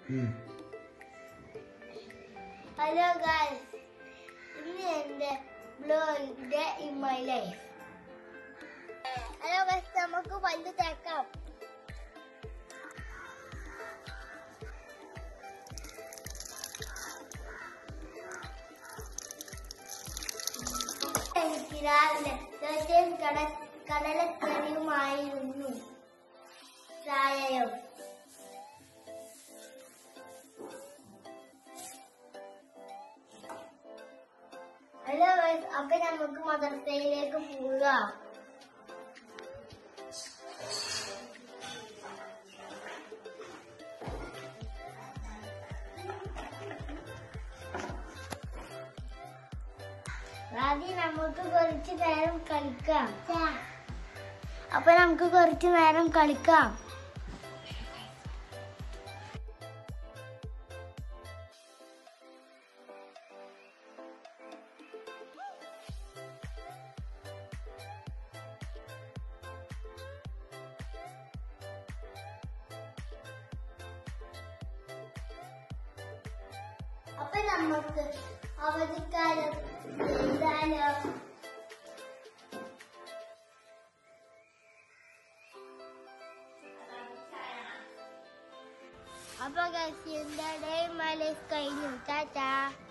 hello guys ഇന്ന് എന്റെ blog day in my life hello guys നമുക്ക് പല്ല് തേക്കാം എനിക്ക് രാവിലെ തീർച്ചയായും കട കടലക്കറിയുമായിരുന്നു ചായയും ഹലോ ഗൈസ് അപ്പൊ നമുക്ക് മദർസയിലേക്ക് പോകാം ആദ്യം നമുക്ക് കുറച്ച് നേരം കളിക്കാം അപ്പൊ നമുക്ക് കുറച്ച് നേരം കളിക്കാം അപ്പൊ നമുക്ക് അവധിക്കാലം എഴുതാലോ അപ്പൊ ഗൈസ് എന്റെ ഡേ മൈ ലൈഫ് കഴിഞ്ഞു ടാറ്റാ